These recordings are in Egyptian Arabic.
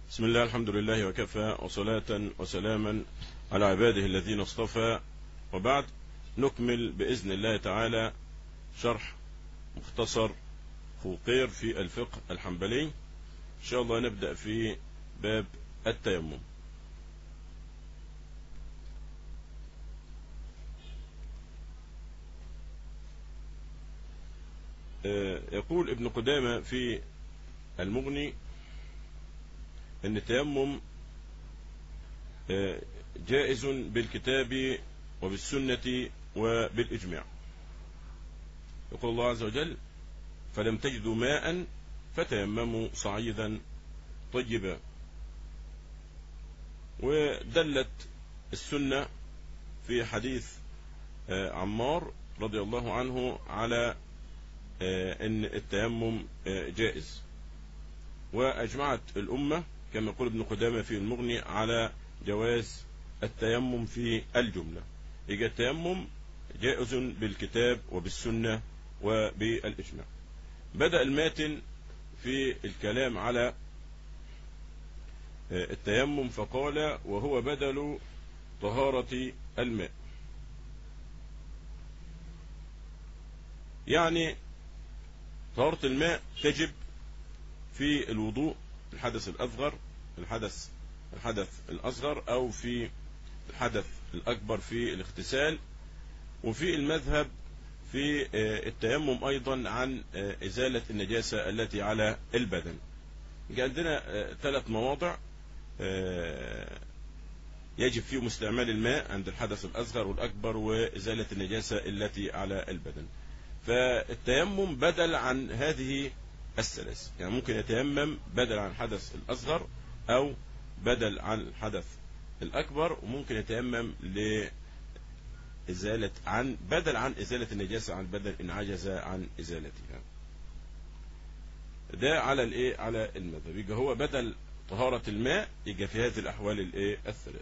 بسم الله الحمد لله وكفى وصلاة وسلاما على عباده الذين اصطفى وبعد نكمل بإذن الله تعالى شرح مختصر خوقير في الفقه الحنبلي إن شاء الله نبدأ في باب التيمم يقول ابن قدامة في المغني ان التيمم جائز بالكتاب وبالسنة وبالإجماع يقول الله عز وجل فلم تجدوا ماء فتيمموا صعيدا طيبا ودلت السنة في حديث عمار رضي الله عنه على ان التيمم جائز واجمعت الامه كما يقول ابن قدامه في المغني على جواز التيمم في الجمله يجي التيمم جائز بالكتاب وبالسنه وبالاجماع بدا الماتن في الكلام على التيمم فقال وهو بدل طهاره الماء يعني طهارة الماء تجب في الوضوء الحدث الأصغر الحدث الحدث الأصغر أو في الحدث الأكبر في الاغتسال وفي المذهب في التيمم أيضا عن إزالة النجاسة التي على البدن عندنا ثلاث مواضع يجب فيهم استعمال الماء عند الحدث الأصغر والأكبر وإزالة النجاسة التي على البدن فالتيمم بدل عن هذه الثلاث يعني ممكن يتيمم بدل عن الحدث الأصغر أو بدل عن الحدث الأكبر وممكن يتيمم لإزالة عن بدل عن إزالة النجاسة عن البدن إن عجز عن إزالتها ده على الإيه على المذهب يبقى هو بدل طهارة الماء يبقى في هذه الأحوال الإيه الثلاث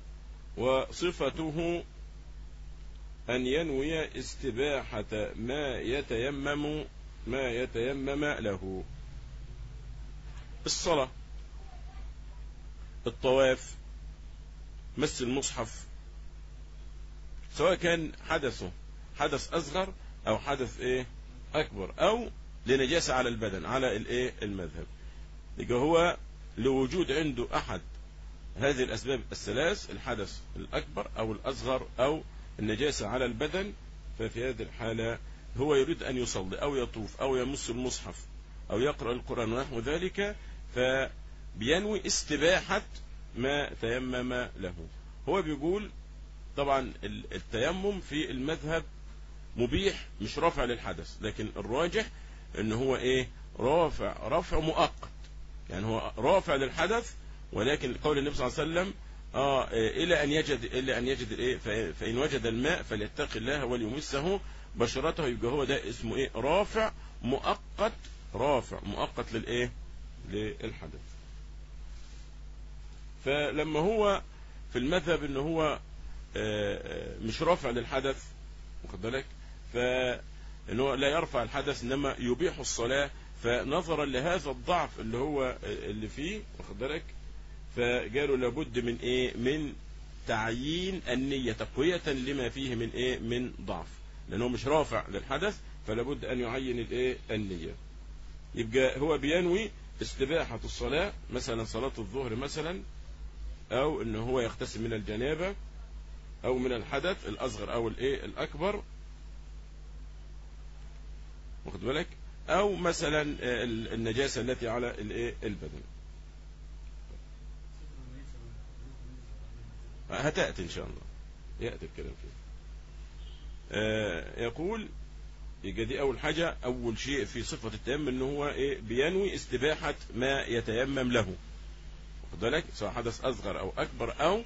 وصفته أن ينوي استباحة ما يتيمم ما يتيمم له الصلاة الطواف مس المصحف سواء كان حدثه حدث أصغر أو حدث إيه أكبر أو لنجاسة على البدن على الإيه المذهب يبقى هو لوجود عنده أحد هذه الأسباب الثلاث الحدث الأكبر أو الأصغر أو النجاسة على البدن ففي هذه الحالة هو يريد أن يصلي أو يطوف أو يمس المصحف أو يقرأ القرآن ونحو ذلك فبينوي استباحة ما تيمم له هو بيقول طبعا التيمم في المذهب مبيح مش رافع للحدث لكن الراجح ان هو ايه رافع رفع مؤقت يعني هو رافع للحدث ولكن قول النبي صلى الله عليه وسلم آه إلى أن يجد إلى أن يجد الإيه فإن وجد الماء فليتقي الله وليمسه بشرته يبقى هو ده اسمه إيه رافع مؤقت رافع مؤقت للإيه للحدث فلما هو في المذهب إن هو آه مش رافع للحدث واخد بالك فإن هو لا يرفع الحدث إنما يبيح الصلاة فنظرا لهذا الضعف اللي هو اللي فيه واخد بالك فقالوا لابد من ايه من تعيين النية تقوية لما فيه من ايه من ضعف لانه مش رافع للحدث فلابد ان يعين الايه النية يبقى هو بينوي استباحة الصلاة مثلا صلاة الظهر مثلا او ان هو يغتسل من الجنابة او من الحدث الاصغر او الايه الاكبر واخد بالك او مثلا النجاسة التي على الايه البدن هتأتي إن شاء الله يأتي الكلام فيه آه يقول يبقى دي أول حاجة أول شيء في صفة التيمم إن هو إيه بينوي استباحة ما يتيمم له واخد بالك سواء حدث أصغر أو أكبر أو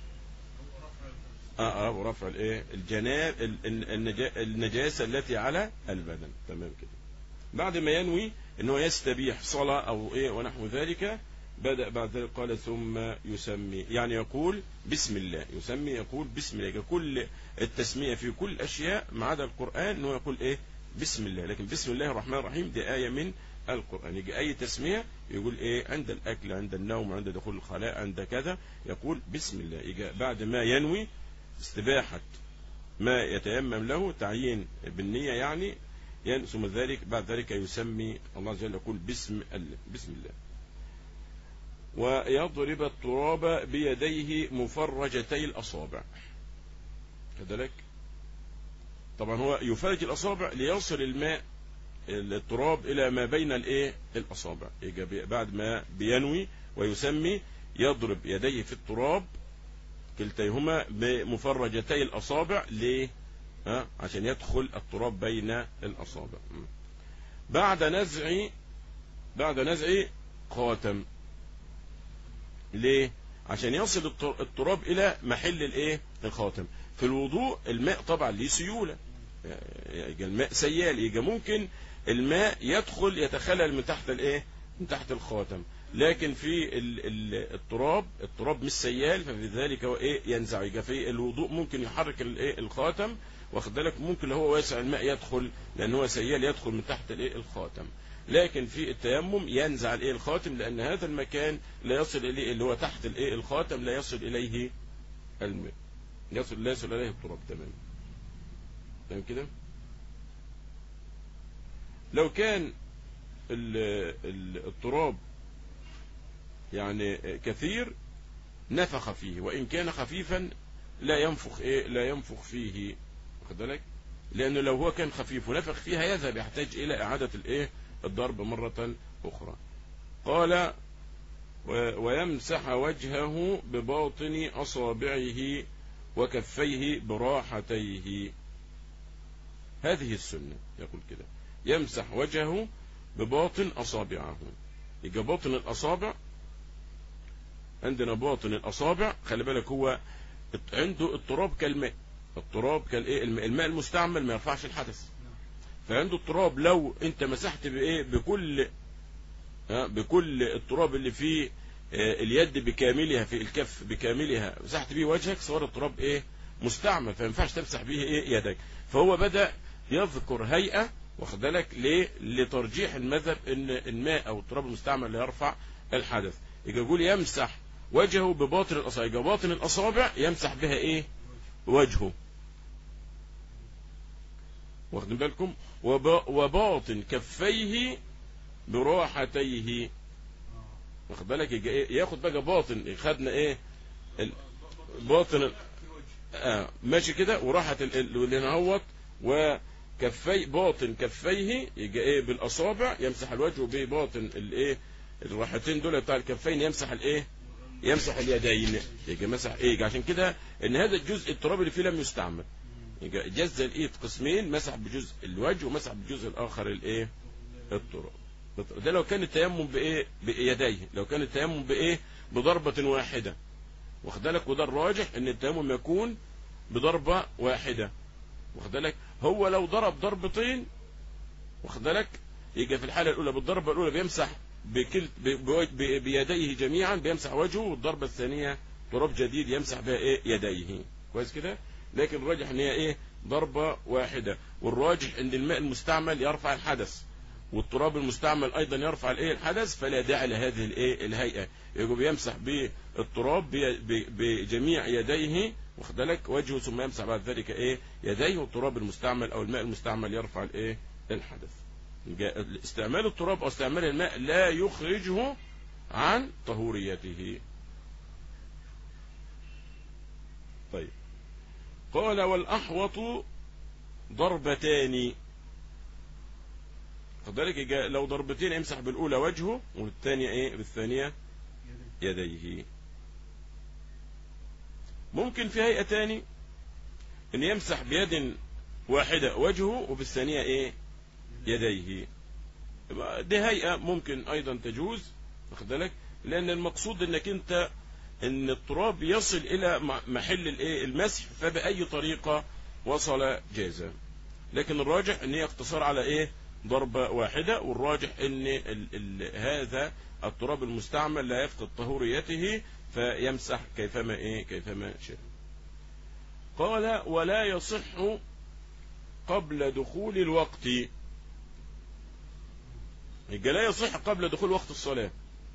اه اه رفع الايه الجناب النجاسة التي على البدن تمام كده بعد ما ينوي ان هو يستبيح صلاة او ايه ونحو ذلك بدأ بعد ذلك قال ثم يسمي يعني يقول بسم الله يسمي يقول بسم الله كل التسمية في كل الأشياء ما عدا القرآن أنه يقول إيه بسم الله لكن بسم الله الرحمن الرحيم دي آية من القرآن يجي أي تسمية يقول إيه عند الأكل عند النوم عند دخول الخلاء عند كذا يقول بسم الله يجي بعد ما ينوي استباحة ما يتيمم له تعيين بالنية يعني ثم ذلك بعد ذلك يسمي الله عز وجل يقول بسم الله بسم الله ويضرب التراب بيديه مفرجتي الأصابع كذلك طبعا هو يفرج الأصابع ليصل الماء التراب إلى ما بين الايه الأصابع بعد ما بينوي ويسمي يضرب يديه في التراب كلتيهما بمفرجتي الأصابع ليه ها عشان يدخل التراب بين الأصابع بعد نزع بعد نزع خاتم ليه عشان يصل التراب إلى محل الايه الخاتم في الوضوء الماء طبعا ليه سيولة يجي الماء سيال يجي ممكن الماء يدخل يتخلل من تحت الايه من تحت الخاتم لكن في التراب التراب مش سيال ففي ذلك هو ايه ينزع يجي في الوضوء ممكن يحرك الايه الخاتم واخد بالك ممكن لو هو واسع الماء يدخل لان هو سيال يدخل من تحت الايه الخاتم لكن في التيمم ينزع الايه الخاتم لان هذا المكان لا يصل اليه اللي هو تحت الايه الخاتم لا يصل اليه الماء يصل لا يصل اليه التراب تمام تمام كده لو كان التراب يعني كثير نفخ فيه وإن كان خفيفا لا ينفخ إيه لا ينفخ فيه واخد بالك لأنه لو هو كان خفيف ونفخ فيها يذهب يحتاج إلى إعادة الإيه الضرب مرة أخرى قال ويمسح وجهه بباطن أصابعه وكفيه براحتيه هذه السنة يقول كده يمسح وجهه بباطن أصابعه يبقى باطن الأصابع عندنا باطن الأصابع خلي بالك هو عنده التراب كالماء التراب كالايه الماء المستعمل ما يرفعش الحدث فعنده التراب لو انت مسحت بايه بكل بكل التراب اللي فيه اليد بكاملها في الكف بكاملها مسحت بيه وجهك صار التراب ايه مستعمل فما ينفعش تمسح به ايه يدك فهو بدأ يذكر هيئة واخد بالك ليه لترجيح المذهب ان الماء او التراب المستعمل لا يرفع الحدث يجي يقول يمسح وجهه بباطن الاصابع يجي باطن الاصابع يمسح بها ايه وجهه واخدين بالكم وباطن كفيه براحتيه واخد بالك يجي إيه؟ ياخد بقى باطن خدنا ايه باطن آه ماشي كده وراحت اللي نهوت وكفي باطن كفيه يجي ايه بالاصابع يمسح الوجه بباطن الايه الراحتين دول بتاع الكفين يمسح الايه يمسح اليدين يجي مسح ايه عشان كده ان هذا الجزء التراب اللي فيه لم يستعمل يجي جز الايد قسمين مسح بجزء الوجه ومسح بالجزء الاخر الايه التراب ده لو كان التيمم بايه بيديه لو كان التيمم بايه بضربة واحدة واخد بالك وده الراجح ان التيمم يكون بضربة واحدة واخد بالك هو لو ضرب ضربتين واخد بالك يجي في الحالة الأولى بالضربة الأولى بيمسح بكل بيديه جميعا بيمسح وجهه والضربة الثانية تراب جديد يمسح بها ايه يديه كويس كده لكن الراجح ان هي ايه ضربة واحدة والراجح ان الماء المستعمل يرفع الحدث والتراب المستعمل ايضا يرفع الايه الحدث فلا داعي لهذه الايه الهيئه يجب يمسح بالتراب بجميع يديه واخد بالك وجهه ثم يمسح بعد ذلك ايه يديه والتراب المستعمل او الماء المستعمل يرفع الايه الحدث استعمال التراب او استعمال الماء لا يخرجه عن طهوريته طيب قال والاحوط ضربتان فذلك لو ضربتين يمسح بالأولى وجهه والثانية إيه بالثانية يديه ممكن في هيئة تاني ان يمسح بيد واحدة وجهه وبالثانية ايه يديه دي هيئة ممكن ايضا تجوز واخد بالك لان المقصود انك انت ان التراب يصل الى محل الايه المسح فبأي طريقة وصل جازا لكن الراجح ان هي اقتصار على ايه ضربة واحدة والراجح ان ال ال هذا التراب المستعمل لا يفقد طهوريته فيمسح كيفما ايه كيفما شاء قال ولا يصح قبل دخول الوقت يبقى لا يصح قبل دخول وقت الصلاة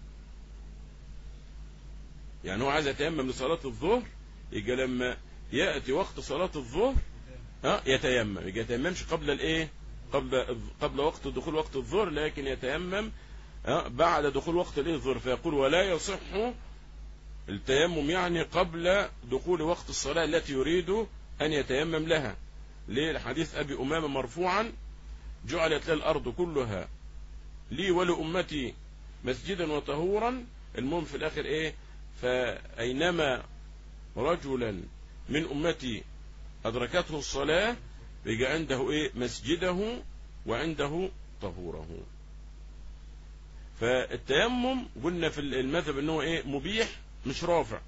يعني هو عايز يتيمم لصلاة الظهر يبقى لما يأتي وقت صلاة الظهر ها يتيمم يبقى يتيممش قبل الايه قبل قبل وقت دخول وقت الظهر لكن يتيمم ها بعد دخول وقت الايه الظهر فيقول ولا يصح التيمم يعني قبل دخول وقت الصلاة التي يريد أن يتيمم لها ليه لحديث أبي أمامة مرفوعا جعلت لي الأرض كلها لي ولأمتي مسجدا وطهورا المهم في الآخر إيه فأينما رجلا من أمتي أدركته الصلاة يجي عنده إيه مسجده وعنده طهوره فالتيمم قلنا في المذهب أنه إيه مبيح مش رافع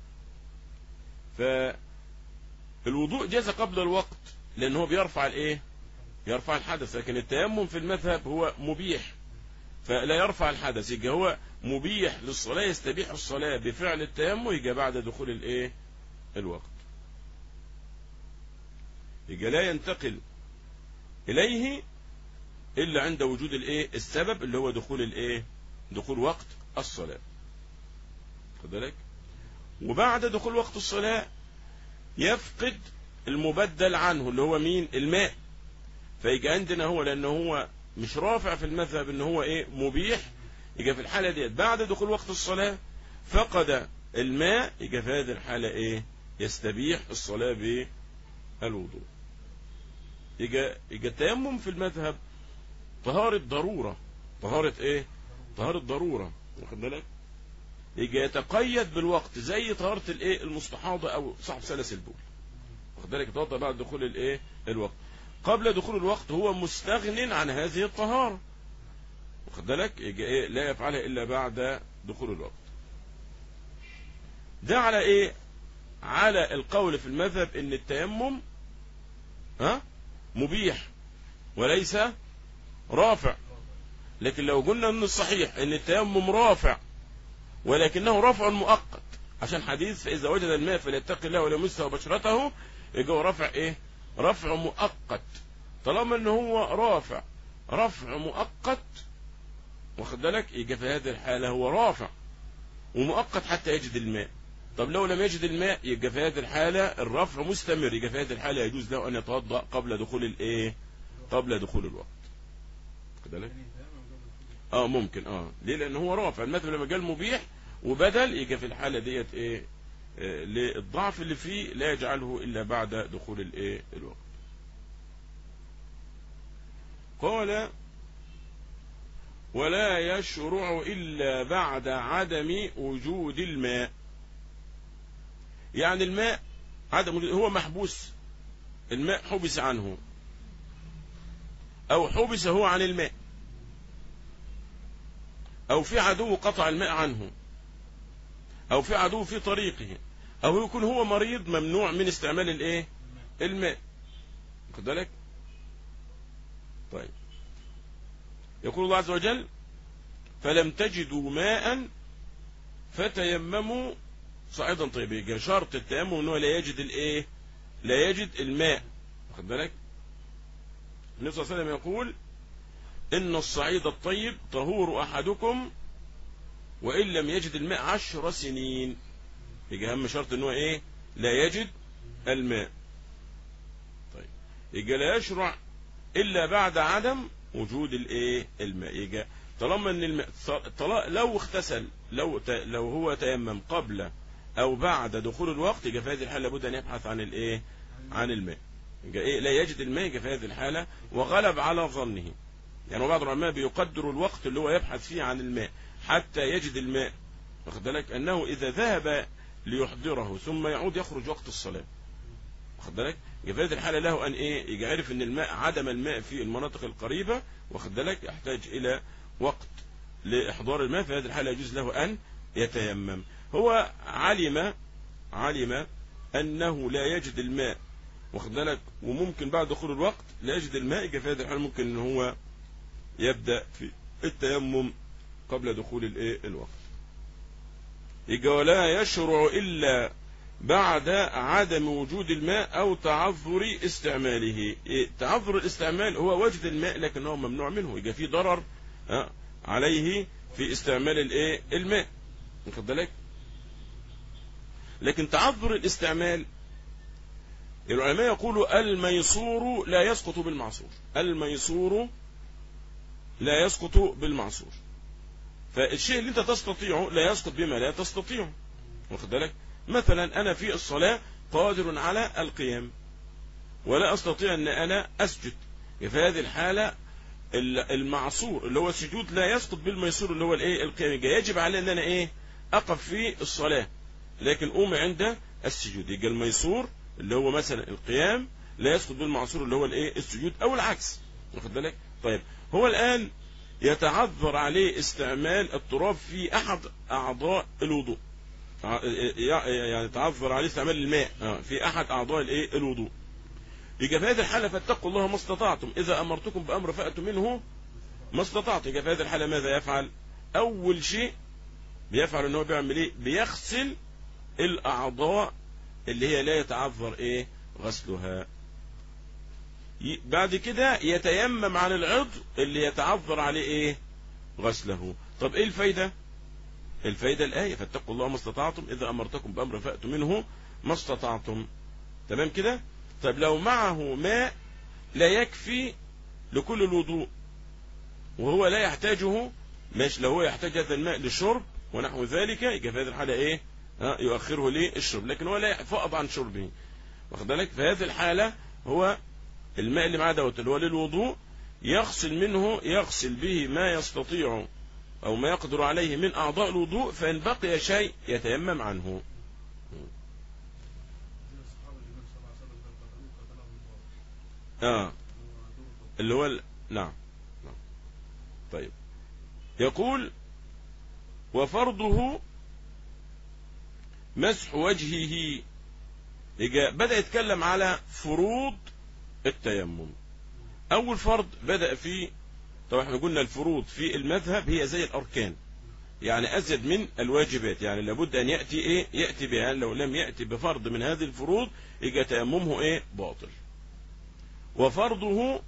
فالوضوء جاز قبل الوقت لأن هو بيرفع الإيه يرفع الحدث لكن التيمم في المذهب هو مبيح فلا يرفع الحدث يبقى هو مبيح للصلاة يستبيح الصلاة بفعل التيمم يبقى بعد دخول الايه الوقت يبقى لا ينتقل إليه إلا عند وجود الايه السبب اللي هو دخول الايه دخول وقت الصلاة خد بالك وبعد دخول وقت الصلاة يفقد المبدل عنه اللي هو مين الماء فيجي عندنا هو لأنه هو مش رافع في المذهب ان هو ايه مبيح يجي في الحالة ديت بعد دخول وقت الصلاة فقد الماء يجي في هذه الحالة ايه يستبيح الصلاة بالوضوء يجي يجي التيمم في المذهب طهارة ضرورة طهارة ايه طهارة ضرورة واخد بالك يجي يتقيد بالوقت زي طهارة الايه المستحاضة او صاحب سلس البول واخد بالك يتوضا بعد دخول الايه الوقت قبل دخول الوقت هو مستغن عن هذه الطهارة واخد بالك يجي ايه لا يفعلها الا بعد دخول الوقت ده على ايه على القول في المذهب ان التيمم ها مبيح وليس رافع لكن لو قلنا ان الصحيح ان التيمم رافع ولكنه رفع مؤقت عشان حديث فاذا وجد الماء فليتقي الله وليمسه بشرته يجي هو رفع ايه رفع مؤقت طالما ان هو رافع رفع مؤقت واخد بالك يجي في هذه الحالة هو رافع ومؤقت حتى يجد الماء طب لو لم يجد الماء يبقى في هذه الحالة الرفع مستمر يبقى في هذه الحالة يجوز له أن يتوضأ قبل دخول الإيه قبل دخول الوقت واخد بالك اه ممكن اه ليه لأن هو رافع المثل لما قال مبيح وبدل يجي في الحالة ديت إيه آه للضعف اللي فيه لا يجعله إلا بعد دخول الإيه الوقت قال ولا يشرع إلا بعد عدم وجود الماء يعني الماء عدم وجود هو محبوس الماء حبس عنه أو حبس هو عن الماء أو في عدو قطع الماء عنه أو في عدو في طريقه أو يكون هو مريض ممنوع من استعمال الإيه الماء خد بالك طيب يقول الله عز وجل فلم تجدوا ماء فتيمموا صعيدا طيبا شرط التيمم ان هو لا يجد الايه لا يجد الماء واخد بالك النبي صلى الله عليه وسلم يقول ان الصعيد الطيب طهور احدكم وان لم يجد الماء عشر سنين يجي اهم شرط ان هو ايه لا يجد الماء طيب يجي لا يشرع الا بعد عدم وجود الايه الماء يجي طالما ان الماء لو اغتسل لو لو هو تيمم قبل او بعد دخول الوقت يجي في هذه الحاله لابد ان يبحث عن الايه عن الماء يجي ايه لا يجد الماء يجي في هذه الحاله وغلب على ظنه يعني بعض العلماء بيقدروا الوقت اللي هو يبحث فيه عن الماء حتى يجد الماء واخد بالك انه اذا ذهب ليحضره ثم يعود يخرج وقت الصلاه واخد بالك يجي في هذه الحاله له ان ايه يجي عارف ان الماء عدم الماء في المناطق القريبه واخد بالك يحتاج الى وقت لاحضار الماء في هذه الحاله يجوز له ان يتيمم هو علم علم أنه لا يجد الماء واخد بالك وممكن بعد دخول الوقت لا يجد الماء يجي في هذه الحالة ممكن ان هو يبدأ في التيمم قبل دخول الايه الوقت يجي ولا يشرع إلا بعد عدم وجود الماء أو تعذر استعماله إيه؟ تعذر الاستعمال هو وجد الماء لكنه ممنوع منه يجي فيه ضرر عليه في استعمال الايه الماء واخد بالك لكن تعذر الاستعمال العلماء يقولوا الميسور لا يسقط بالمعصور الميسور لا يسقط بالمعصور فالشيء اللي انت تستطيعه لا يسقط بما لا تستطيعه واخد بالك مثلا انا في الصلاة قادر على القيام ولا استطيع ان انا اسجد في هذه الحالة المعصور اللي هو السجود لا يسقط بالميسور اللي هو الايه القيام يجب علي ان انا ايه اقف في الصلاة لكن قوم عند السجود يبقى الميسور اللي هو مثلا القيام لا يسقط بالمعصور اللي هو الايه السجود او العكس واخد بالك طيب هو الان يتعذر عليه استعمال التراب في احد اعضاء الوضوء يعني تعذر عليه استعمال الماء في احد اعضاء الايه الوضوء يبقى في هذه الحالة فاتقوا الله ما استطعتم إذا أمرتكم بأمر فأتوا منه ما استطعتم يبقى في هذه الحالة ماذا يفعل أول شيء بيفعل أنه بيعمل إيه بيغسل الأعضاء اللي هي لا يتعذر إيه غسلها بعد كده يتيمم عن العضو اللي يتعذر عليه إيه غسله طب إيه الفايدة الفايدة الآية فاتقوا الله ما استطعتم إذا أمرتكم بأمر فأتوا منه ما استطعتم تمام كده طب لو معه ماء لا يكفي لكل الوضوء وهو لا يحتاجه مش لو هو يحتاج هذا الماء للشرب ونحو ذلك يبقى في هذه الحالة ايه يؤخره للشرب لكن هو لا فأض عن شربه واخد بالك في هذه الحالة هو الماء اللي معاه دوت اللي هو للوضوء يغسل منه يغسل به ما يستطيع أو ما يقدر عليه من أعضاء الوضوء فإن بقي شيء يتيمم عنه آه اللي هو ال... نعم. نعم طيب يقول وفرضه مسح وجهه بدأ يتكلم على فروض التيمم أول فرض بدأ فيه طبعا احنا قلنا الفروض في المذهب هي زي الأركان يعني أزيد من الواجبات يعني لابد أن يأتي إيه يأتي بها يعني لو لم يأتي بفرض من هذه الفروض يبقى تيممه إيه باطل وفرضه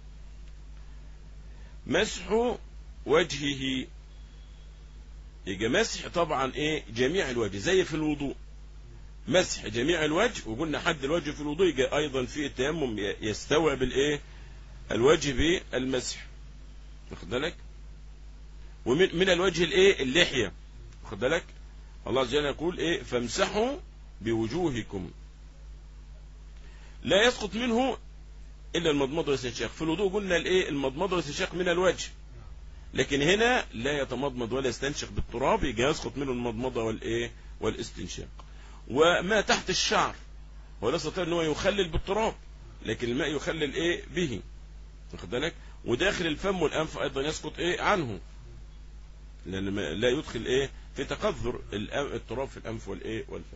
مسح وجهه يبقى مسح طبعا ايه جميع الوجه زي في الوضوء مسح جميع الوجه وقلنا حد الوجه في الوضوء يبقى ايضا في التيمم يستوعب الايه الوجه بالمسح واخد بالك ومن من الوجه الايه اللحيه واخد بالك الله عز وجل يقول ايه فامسحوا بوجوهكم لا يسقط منه إلا المضمضة والاستنشاق في الوضوء قلنا الإيه المضمضة والاستنشاق من الوجه لكن هنا لا يتمضمض ولا يستنشق بالتراب يجي يسقط منه المضمضة والإيه والاستنشاق وما تحت الشعر هو لا يستطيع ان هو يخلل بالتراب لكن الماء يخلل ايه به واخد بالك وداخل الفم والانف ايضا يسقط ايه عنه لان لا يدخل ايه في تقذر التراب في الانف والايه والفم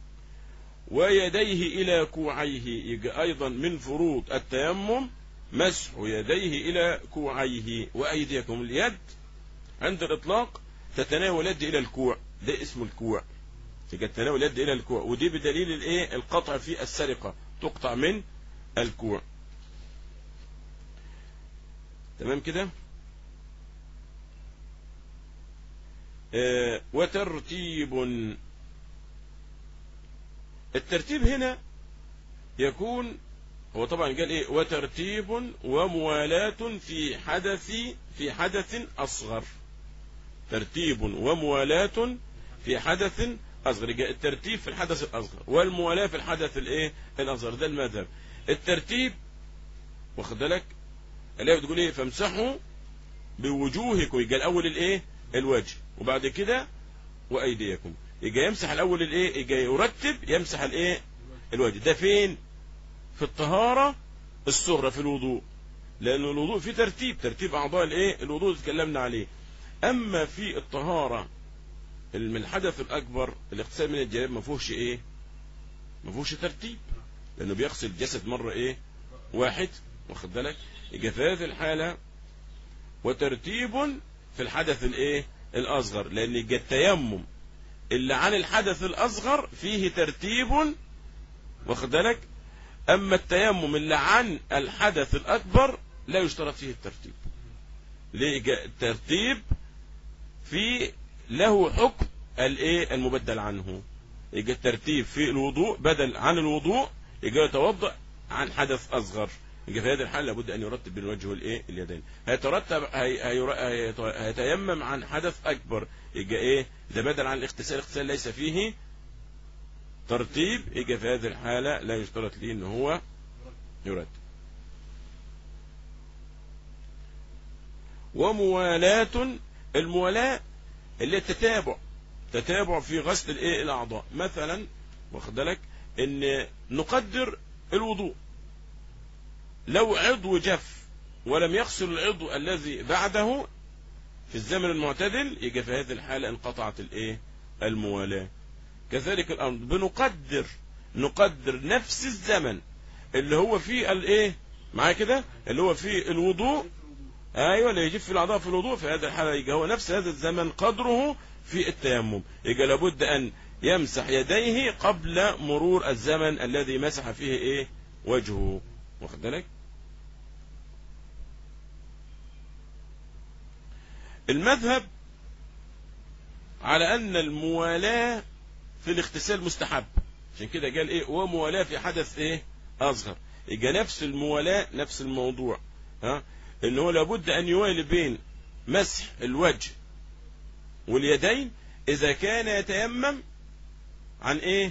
ويديه إلى كوعيه يجي أيضا من فروض التيمم مسح يديه إلى كوعيه وأيديكم اليد عند الإطلاق تتناول اليد إلى الكوع ده اسم الكوع يجي تتناول اليد إلى الكوع ودي بدليل الإيه القطع في السرقة تقطع من الكوع تمام كده آه وترتيب الترتيب هنا يكون هو طبعا قال ايه وترتيب وموالاة في حدث في حدث اصغر ترتيب وموالاة في حدث اصغر الترتيب في الحدث الاصغر والموالاة في الحدث الايه الاصغر ده المذهب الترتيب واخد بالك اللي بتقول ايه فامسحوا بوجوهكم يبقى الاول الايه الوجه وبعد كده وايديكم يجي يمسح الاول الايه يجي يرتب يمسح الايه الوجه ده فين في الطهارة الصغرى في الوضوء لان الوضوء فيه ترتيب ترتيب اعضاء الايه الوضوء اتكلمنا عليه اما في الطهارة من الحدث الاكبر الاغتسال من الجناب ما فيهوش ايه ما فيهوش ترتيب لانه بيغسل الجسد مرة ايه واحد واخد بالك يجي في هذه الحالة وترتيب في الحدث الايه الاصغر لان يجي التيمم اللي عن الحدث الأصغر فيه ترتيب واخد بالك أما التيمم اللي عن الحدث الأكبر لا يشترط فيه الترتيب ليه الترتيب في له حكم الايه المبدل عنه يجي الترتيب في الوضوء بدل عن الوضوء يجي يتوضا عن حدث اصغر يجي في هذه الحاله لابد ان يرتب بين الوجه والايه اليدين هيترتب هي هي هيتيمم عن حدث اكبر يجي ايه ده بدل عن الاغتسال الاغتسال ليس فيه ترتيب يجي في هذه الحاله لا يشترط ليه ان هو يرتب وموالاة الموالاة اللي التتابع تتابع في غسل الايه الاعضاء مثلا واخد بالك ان نقدر الوضوء لو عضو جف ولم يغسل العضو الذي بعده في الزمن المعتدل يجي في هذه الحالة انقطعت الايه الموالاة كذلك الامر بنقدر نقدر نفس الزمن اللي هو فيه الايه معايا كده اللي هو فيه الوضوء ايوه اللي يجف الاعضاء في الوضوء في هذه الحاله يجي هو نفس هذا الزمن قدره في التيمم يجي لابد ان يمسح يديه قبل مرور الزمن الذي مسح فيه ايه وجهه واخد بالك المذهب على ان الموالاه في الاغتسال مستحب عشان كده قال ايه وموالاه في حدث ايه اصغر يبقى نفس الموالاه نفس الموضوع ها ان هو لابد ان يوالي بين مسح الوجه واليدين اذا كان يتيمم عن ايه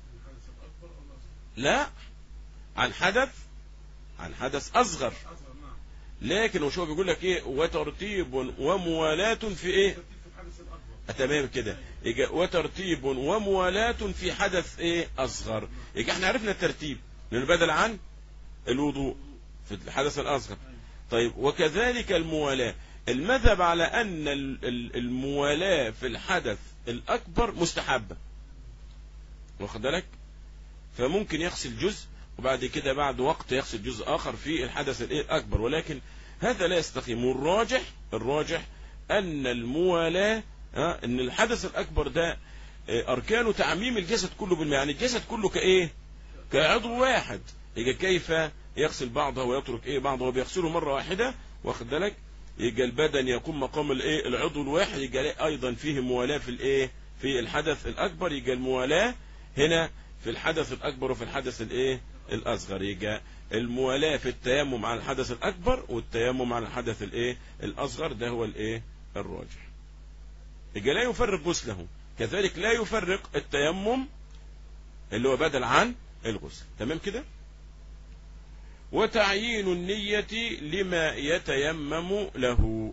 لا عن حدث عن حدث اصغر لكن وشو بيقول لك ايه وترتيب وموالاة في ايه تمام كده يجي وترتيب وموالاة في حدث ايه اصغر يجي احنا عرفنا الترتيب لانه بدل عن الوضوء في الحدث الاصغر طيب وكذلك الموالاة المذهب على ان الموالاة في الحدث الاكبر مستحبة واخد بالك فممكن يغسل جزء وبعد كده بعد وقت يغسل جزء اخر في الحدث الايه الاكبر ولكن هذا لا يستقيم والراجح الراجح ان الموالاة ان الحدث الاكبر ده اركانه تعميم الجسد كله بالماء يعني الجسد كله كايه كعضو واحد يجي كيف يغسل بعضه ويترك ايه بعضه وبيغسله مره واحده واخد بالك يجي البدن يقوم مقام الايه العضو الواحد يجي ايضا فيه موالاه في الايه في الحدث الاكبر يجي الموالاه هنا في الحدث الاكبر وفي الحدث الايه الاصغر يجي الموالاه في التيمم على الحدث الاكبر والتيمم على الحدث الايه الاصغر ده هو الايه الراجح يجي لا يفرق غسله كذلك لا يفرق التيمم اللي هو بدل عن الغسل تمام كده وتعيين النية لما يتيمم له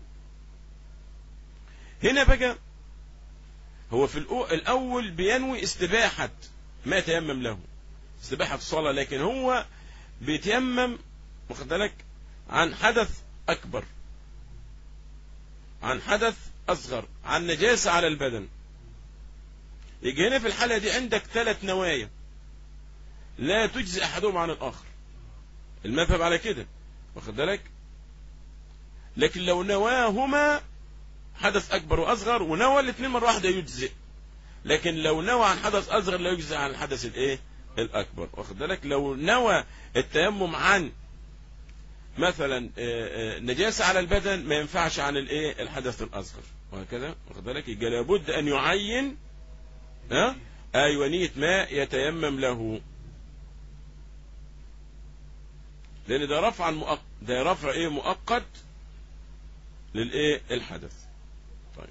هنا بقى هو في الأول بينوي استباحة ما يتيمم له استباحة الصلاة لكن هو بيتيمم واخد بالك عن حدث أكبر عن حدث أصغر عن نجاسة على البدن يجي هنا في الحالة دي عندك ثلاث نوايا لا تجزي أحدهم عن الآخر المذهب على كده واخد بالك لكن لو نواهما حدث أكبر وأصغر ونوى الاثنين مرة واحدة يجزئ لكن لو نوى عن حدث أصغر لا يجزئ عن الحدث الإيه الأكبر واخد بالك لو نوى التيمم عن مثلا نجاسة على البدن ما ينفعش عن الايه الحدث الأصغر وهكذا واخد بالك يبقى لابد أن يعين ها أيوة نية ما يتيمم له لأن ده رفع مؤقت ده رفع إيه مؤقت للإيه الحدث طيب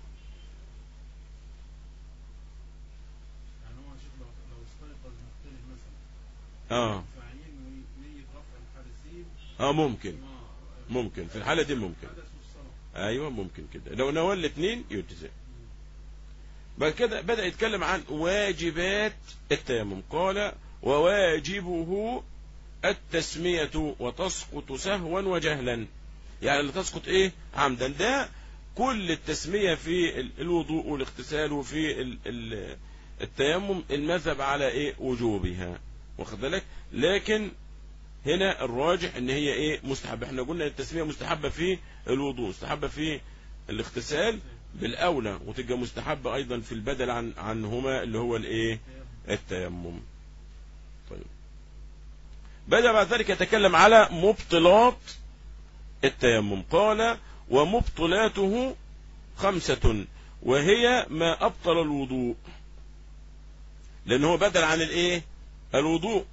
يعني هو شوف لو لو استيقظ مختلف مثلا اه فعين نية رفع الحدثين اه ممكن ما ممكن في الحالة دي ممكن حدث والصلاة ايوه ممكن كده لو نوى الاثنين يجزئ بعد كده بدأ يتكلم عن واجبات التيمم قال وواجبه التسمية وتسقط سهوا وجهلا يعني اللي تسقط ايه عمدا ده كل التسمية في ال- الوضوء والاغتسال وفي ال- ال- التيمم المذهب على ايه وجوبها واخد بالك لكن هنا الراجح ان هي ايه مستحبه احنا قلنا التسميه مستحبه في الوضوء مستحبه في الاغتسال بالاولى وتبقى مستحبه ايضا في البدل عن عنهما اللي هو الايه التيمم طيب بدا بعد ذلك يتكلم على مبطلات التيمم قال ومبطلاته خمسة وهي ما أبطل الوضوء لأن هو بدل عن الإيه الوضوء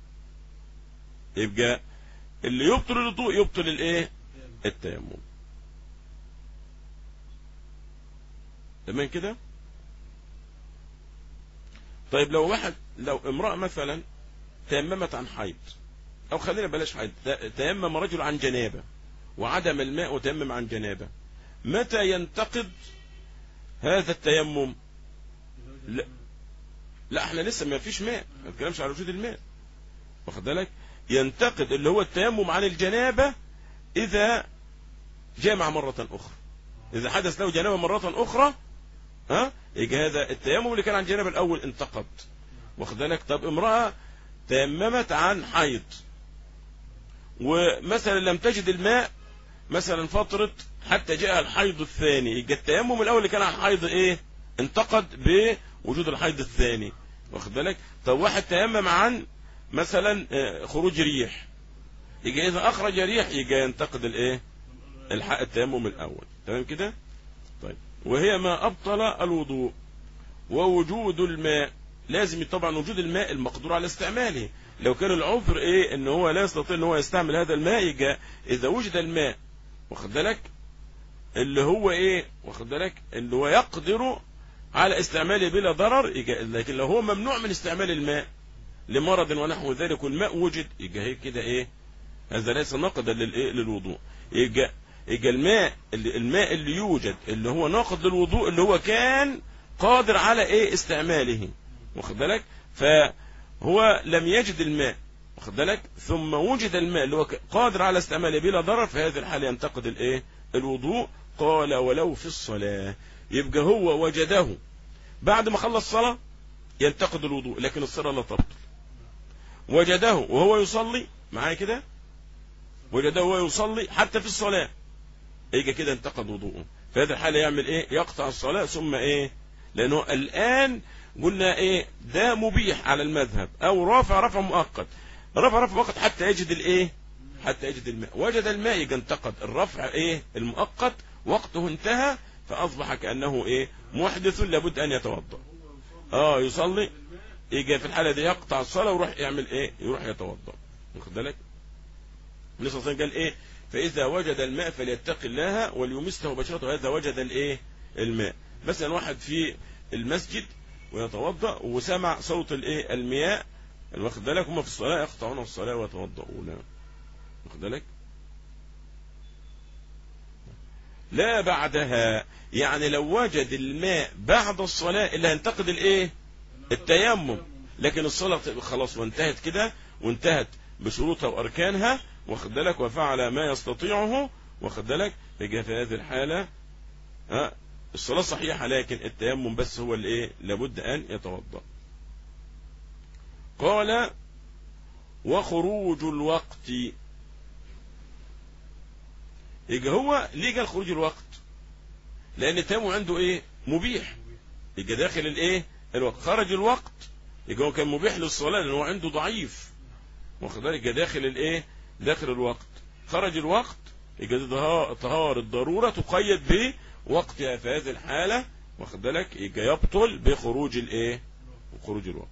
يبقى اللي يبطل الوضوء يبطل الإيه التيمم تمام كده طيب لو واحد لو امرأة مثلا تيممت عن حيض او خلينا بلاش حيض ت- تيمم رجل عن جنابة وعدم الماء وتيمم عن جنابة متى ينتقد هذا التيمم لا لا احنا لسه ما فيش ماء ما نتكلمش على وجود الماء واخد بالك ينتقد اللي هو التيمم عن الجنابة اذا جامع مرة اخرى اذا حدث له جنابة مرة اخرى ها يجي هذا التيمم اللي كان عن جنابة الاول انتقد واخد بالك طب امرأة تيممت عن حيض ومثلا لم تجد الماء مثلا فترة حتى جاء الحيض الثاني يبقى التيمم الاول اللي كان عن حيض ايه انتقد بوجود الحيض الثاني واخد بالك طب واحد تيمم عن مثلا آه، خروج ريح يجي اذا اخرج ريح يجي ينتقد الايه الحق التيمم الاول تمام كده طيب وهي ما ابطل الوضوء ووجود الماء لازم طبعا وجود الماء المقدور على استعماله لو كان العذر ايه ان هو لا يستطيع ان هو يستعمل هذا الماء يجي اذا وجد الماء واخد بالك اللي هو ايه واخد بالك اللي هو يقدر على استعماله بلا ضرر يجي لكن لو هو ممنوع من استعمال الماء لمرض ونحو ذلك والماء وجد يجي هيك كده ايه هذا ليس ناقضا للايه للوضوء يجي يجي الماء اللي الماء اللي يوجد اللي هو ناقض للوضوء اللي هو كان قادر على ايه استعماله واخد بالك فهو لم يجد الماء واخد بالك ثم وجد الماء اللي هو ك- قادر على استعماله بلا ضرر في هذه الحالة ينتقد الايه الوضوء قال ولو في الصلاة يبقى هو وجده بعد ما خلص الصلاة ينتقد الوضوء لكن الصلاة لا تبطل وجده وهو يصلي معايا كده وجده وهو يصلي حتى في الصلاة يجي كده انتقد وضوءه في هذه الحالة يعمل ايه يقطع الصلاة ثم ايه لانه الان قلنا ايه ده مبيح على المذهب او رافع رفع مؤقت رفع رفع مؤقت حتى يجد الايه حتى يجد الماء وجد الماء يجي انتقد الرفع ايه المؤقت وقته انتهى فاصبح كانه ايه محدث لابد ان يتوضا اه يصلي يجي في الحاله دي يقطع الصلاه ويروح يعمل ايه يروح يتوضا واخد بالك النبي صلى الله عليه وسلم قال ايه فاذا وجد الماء فليتق الله وليمسه بشرته هذا وجد الايه الماء مثلا واحد في المسجد ويتوضا وسمع صوت الايه المياه واخد بالك هم في الصلاه يقطعون الصلاه ويتوضؤون واخد بالك لا بعدها يعني لو وجد الماء بعد الصلاة اللي هينتقد الايه التيمم لكن الصلاة بتبقى خلاص وانتهت كده وانتهت بشروطها واركانها واخد بالك وفعل ما يستطيعه واخد بالك يجي في هذه الحالة ها الصلاة صحيحة لكن التيمم بس هو اللي ايه لابد ان يتوضا قال وخروج الوقت يجي هو ليه قال خروج الوقت لان التيمم عنده ايه مبيح يجي داخل الايه الوقت خرج الوقت يجي هو كان مبيح للصلاه لان هو عنده ضعيف واخد بالك يجي داخل الايه داخل الوقت خرج الوقت يجي طها- طهارة الضرورة تقيد بوقتها في هذه الحالة واخد بالك يجي يبطل بخروج الايه خروج الوقت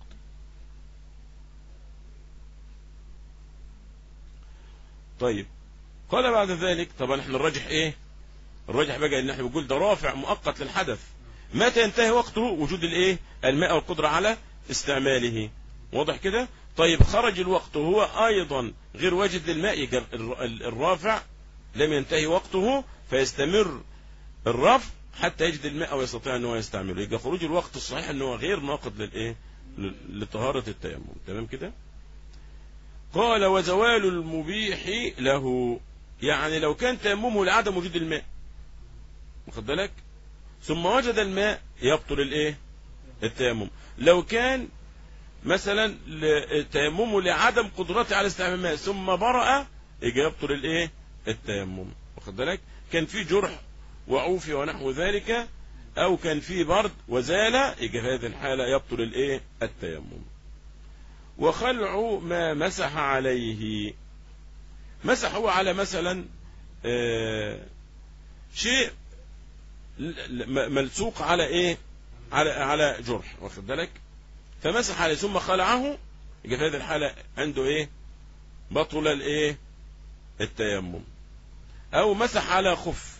طيب قال بعد ذلك طبعا احنا الراجح ايه الراجح بقى ان احنا بنقول ده رافع مؤقت للحدث متى ينتهي وقته وجود الايه الماء والقدرة على استعماله واضح كده طيب خرج الوقت وهو ايضا غير واجد للماء يجي الر- ال- الرافع لم ينتهي وقته فيستمر الرفع حتى يجد الماء ويستطيع ان هو يستعمله يبقى خروج الوقت الصحيح ان هو غير ناقض للايه ل- لطهارة التيمم تمام كده قال وزوال المبيح له يعني لو كان تيممه لعدم وجود الماء واخد بالك ثم وجد الماء يبطل الايه التيمم لو كان مثلا ل- تيممه لعدم قدرته على استعمال الماء ثم برأ يجي يبطل الايه التيمم واخد بالك كان في جرح وعوفي ونحو ذلك او كان في برد وزال يجي في هذه الحالة يبطل الايه التيمم وخلع ما مسح عليه مسح هو على مثلا آه، شيء ل- ل- ملصوق على ايه على على جرح واخد بالك فمسح عليه ثم خلعه يبقى في هذه الحالة عنده ايه بطل الايه التيمم او مسح على خف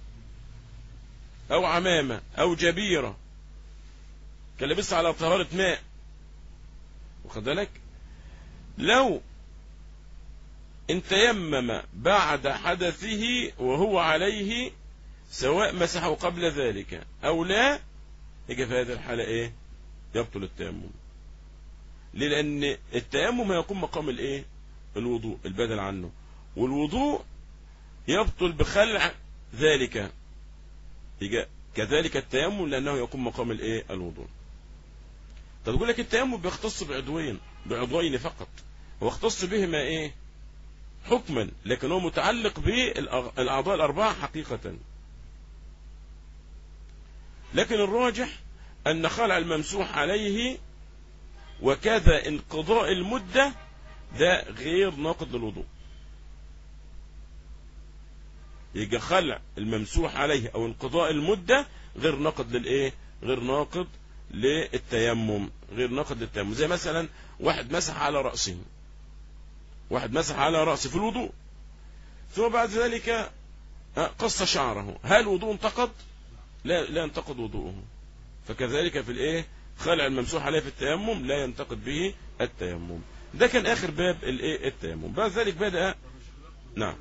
او عمامة او جبيرة كان لابسها على طهارة ماء واخد بالك لو ان تيمم بعد حدثه وهو عليه سواء مسحه قبل ذلك او لا يجي في هذه الحالة ايه يبطل التيمم ليه لان التيمم هيكون مقام الايه الوضوء البدل عنه والوضوء يبطل بخلع ذلك يجي كذلك التيمم لانه يكون مقام الايه الوضوء طب يقول لك التيمم بيختص بعضوين بعضوين فقط هو اختص بهما ايه حكما لكن هو متعلق بالاعضاء الاربعه حقيقه لكن الراجح ان خلع الممسوح عليه وكذا انقضاء المده ده غير ناقض للوضوء يجي خلع الممسوح عليه او انقضاء المده غير ناقض للايه غير ناقض للتيمم غير ناقض للتيمم زي مثلا واحد مسح على رأسه واحد مسح على رأسه في الوضوء ثم بعد ذلك قص شعره هل وضوء انتقض لا لا ينتقض وضوءه فكذلك في الايه خلع الممسوح عليه في التيمم لا ينتقد به التيمم ده كان اخر باب الايه التيمم بعد ذلك بدأ نعم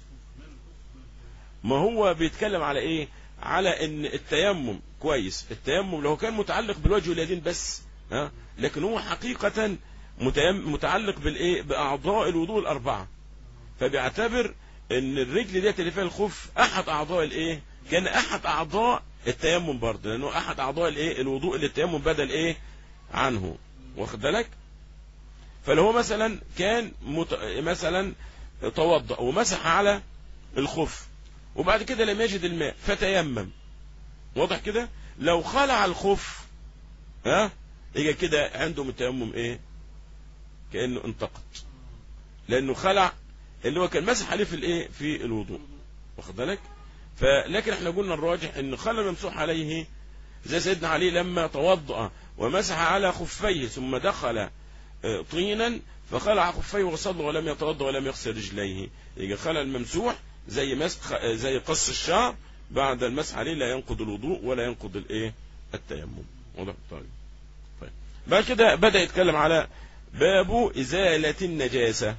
ما هو بيتكلم على ايه على ان التيمم كويس التيمم لو كان متعلق بالوجه واليدين بس ها لكن هو حقيقة متيم- متعلق بالايه باعضاء الوضوء الاربعة فبيعتبر ان الرجل ديت اللي فيها الخف احد اعضاء الايه كان احد اعضاء التيمم برضه لانه احد اعضاء الايه الوضوء اللي التيمم بدل ايه عنه واخد بالك فلو هو مثلا كان مت... مثلا توضأ ومسح على الخف وبعد كده لم يجد الماء فتيمم واضح كده لو خلع الخف ها يجي كده عنده من التيمم ايه كانه انتقد لانه خلع اللي هو كان مسح عليه في الايه في الوضوء واخد بالك فلكن احنا قلنا الراجح ان خلع الممسوح عليه زي سيدنا علي لما توضأ ومسح على خفيه ثم دخل آه، طينا فخلع خفيه وصلى ولم يتوضأ ولم يغسل رجليه يجي خلع الممسوح زي مسح آه، زي قص الشعر بعد المسح عليه لا ينقض الوضوء ولا ينقض الايه التيمم واضح طيب طيب بعد كده بدأ يتكلم على باب إزالة النجاسة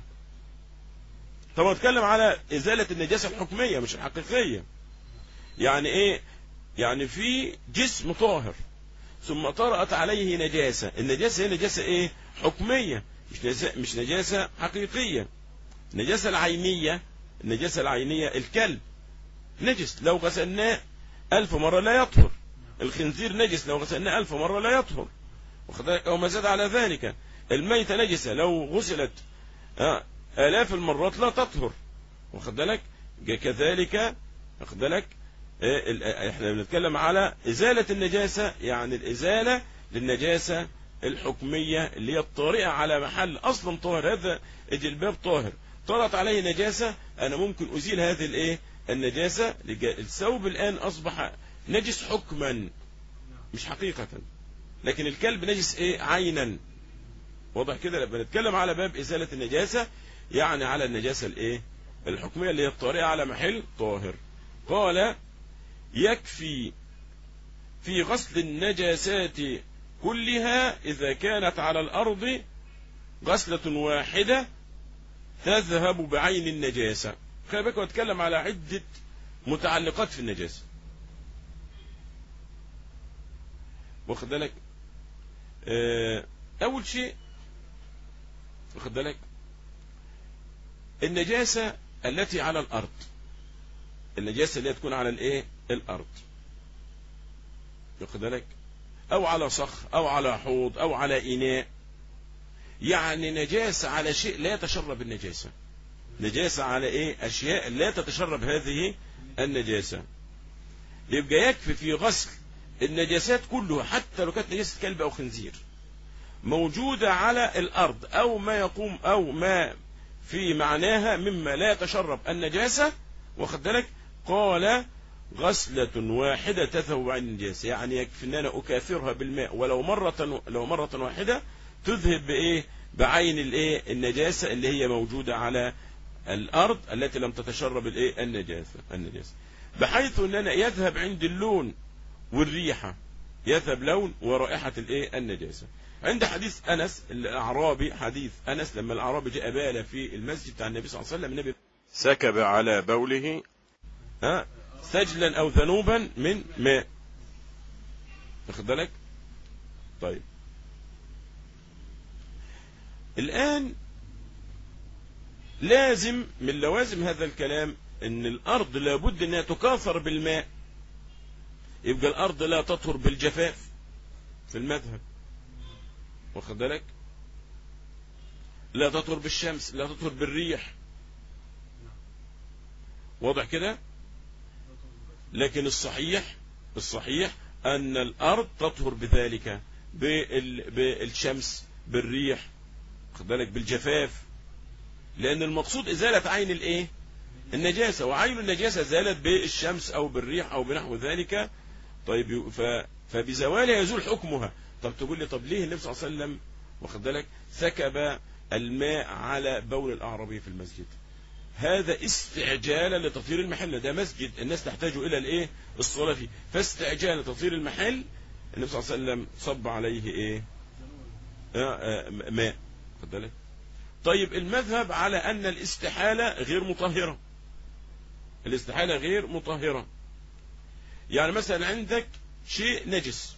طبعا اتكلم على إزالة النجاسة الحكمية مش الحقيقية يعني ايه يعني في جسم طاهر ثم طرأت عليه نجاسة النجاسة هي نجاسة ايه حكمية مش نجاسة, مش نجاسة حقيقية النجاسة العينية النجاسة العينية الكلب نجس لو غسلناه ألف مرة لا يطهر الخنزير نجس لو غسلناه ألف مرة لا يطهر واخد بالك؟ أو ما زاد على ذلك الميتة نجسة لو غسلت آه، آلاف المرات لا تطهر واخد بالك ج- كذلك واخد بالك آه، ال- آه، احنا بنتكلم على إزالة النجاسة يعني الإزالة للنجاسة الحكمية اللي هي الطارئة على محل أصلا طاهر هذا الجلباب طاهر طرت عليه نجاسة أنا ممكن أزيل هذه الإيه النجاسة لج- الثوب الآن أصبح نجس حكما مش حقيقة لكن الكلب نجس إيه عينا واضح كده لما نتكلم على باب إزالة النجاسة يعني على النجاسة الإيه الحكمية اللي هي الطارئة على محل طاهر قال يكفي في غسل النجاسات كلها إذا كانت على الأرض غسلة واحدة تذهب بعين النجاسة خلي بالك واتكلم على عدة متعلقات في النجاسة واخد بالك آه، أول شيء واخد بالك النجاسة التي على الأرض النجاسة اللي تكون على الايه الأرض واخد بالك أو على صخر أو على حوض أو على إناء يعني نجاسة على شيء لا يتشرب النجاسة نجاسة على ايه اشياء لا تتشرب هذه النجاسة يبقى يكفي في غسل النجاسات كلها حتى لو كانت نجاسة كلب او خنزير موجودة على الارض او ما يقوم او ما في معناها مما لا يتشرب النجاسة واخد بالك قال غسلة واحدة تذهب عن النجاسة يعني يكفي ان انا اكاثرها بالماء ولو مرة لو مرة واحدة تذهب بايه بعين الايه النجاسة اللي هي موجودة على الارض التي لم تتشرب الايه النجاسة النجاسة بحيث ان انا يذهب عند اللون والريحة يذهب لون ورائحة الايه النجاسة عند حديث انس الاعرابي حديث انس لما الاعرابي جاء بال في المسجد بتاع النبي صلى الله عليه وسلم النبي سكب على بوله ها سجلا او ذنوبا من ماء واخد بالك طيب الان لازم من لوازم هذا الكلام ان الارض لابد انها تكاثر بالماء يبقى الارض لا تطهر بالجفاف في المذهب واخد بالك لا تطهر بالشمس لا تطهر بالريح واضح كده لكن الصحيح الصحيح ان الارض تطهر بذلك بال- بالشمس بالريح واخد بالك بالجفاف لان المقصود ازاله عين الايه النجاسه وعين النجاسه زالت بالشمس او بالريح او بنحو ذلك طيب ي- ف فبزوالها يزول حكمها طب تقول لي طب ليه النبي صلى الله عليه وسلم واخد بالك سكب الماء على بول الاعرابي في المسجد هذا استعجالا لتطهير المحل ده مسجد الناس تحتاج الى الايه الصلاه فيه فاستعجالا لتطهير المحل النبي صلى الله عليه وسلم صب عليه ايه آه، آه، ماء خد بالك طيب المذهب على ان الاستحاله غير مطهره الاستحاله غير مطهره يعني مثلا عندك شيء نجس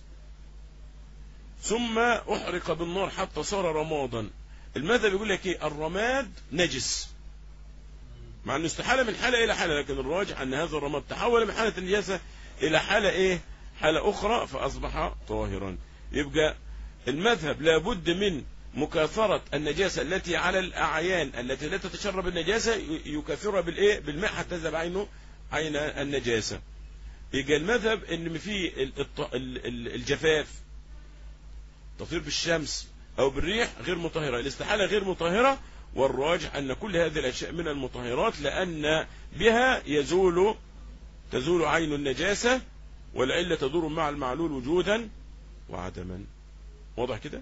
ثم احرق بالنار حتى صار رمادا المذهب يقول لك ايه الرماد نجس مع انه استحاله من حاله الى حاله لكن الراجح ان هذا الرماد تحول من حاله النجاسه الى حاله ايه حاله اخرى فاصبح طاهرا يبقى المذهب لابد من مكاثرة النجاسة التي على الأعيان التي لا تتشرب النجاسة ي- يكاثرها بالإيه؟ بالماء حتى يذهب عينه عين النجاسة. يبقى المذهب إن في ال- الط- ال- ال- الجفاف تطهير بالشمس أو بالريح غير مطهرة، الاستحالة غير مطهرة والراجح أن كل هذه الأشياء من المطهرات لأن بها يزول تزول عين النجاسة والعلة تدور مع المعلول وجودا وعدما. واضح كده؟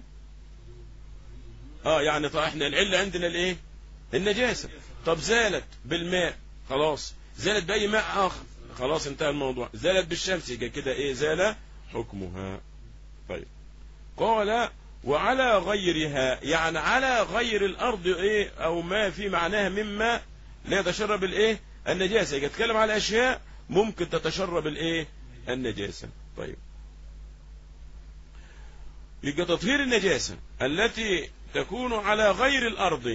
اه يعني طيب احنا العله عندنا الايه النجاسه طب زالت بالماء خلاص زالت باي ماء اخر خلاص انتهى الموضوع زالت بالشمس يبقى كده ايه زال حكمها طيب قال وعلى غيرها يعني على غير الارض ايه او ما في معناها مما لا يتشرب الايه النجاسه يبقى يتكلم على اشياء ممكن تتشرب الايه النجاسه طيب يبقى تطهير النجاسه التي تكون على غير الأرض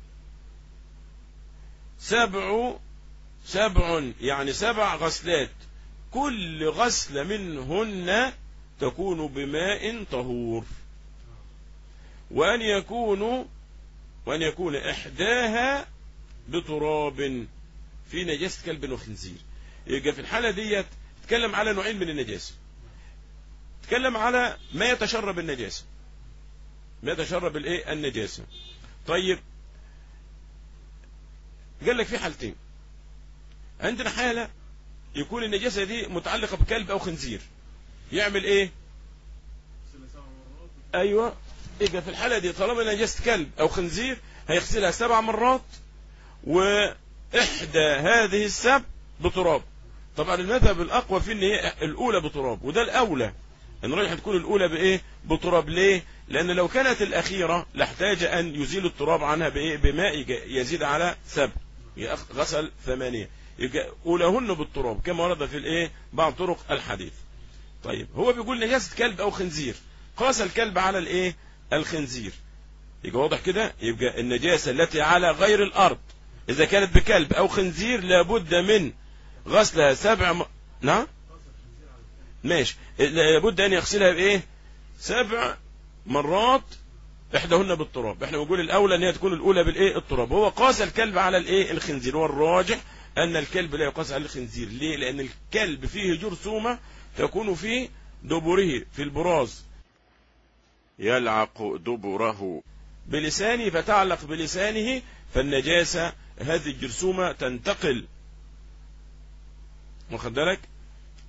سبع سبع يعني سبع غسلات كل غسلة منهن تكون بماء طهور وأن يكون وأن يكون إحداها بتراب في نجاسة كلب وخنزير يبقى في الحالة ديت تكلم على نوعين من النجاسة تكلم على ما يتشرب النجاسة ما يتشرب الايه النجاسه طيب قال لك في حالتين عندنا حاله يكون النجاسه دي متعلقه بكلب او خنزير يعمل ايه غسل سبع مرات ايوه يبقى في الحاله دي طالما نجاسه كلب او خنزير هيغسلها سبع مرات واحدى هذه السبع بتراب طبعا المذهب الاقوى في ان هي الاولى بتراب وده الاولى ان رايح تكون الاولى بايه بتراب ليه لان لو كانت الاخيره لاحتاج ان يزيل التراب عنها بايه بماء يج- يزيد على سبع يأخ- غسل ثمانيه يبقى اولهن بالتراب كما ورد في الايه بعض طرق الحديث طيب هو بيقول نجاسه كلب او خنزير قاس الكلب على الايه الخنزير يبقى واضح كده يبقى النجاسه التي على غير الارض اذا كانت بكلب او خنزير لابد من غسلها سبع م... نعم ماشي لابد ان يغسلها بايه سبع مرات احداهن بالتراب احنا بنقول الاولى ان هي تكون الاولى بالايه التراب هو قاس الكلب على الايه الخنزير والراجح ان الكلب لا يقاس على الخنزير ليه لان الكلب فيه جرثومه تكون في دبره في البراز يلعق دبره بلسانه فتعلق بلسانه فالنجاسة هذه الجرثومة تنتقل واخد بالك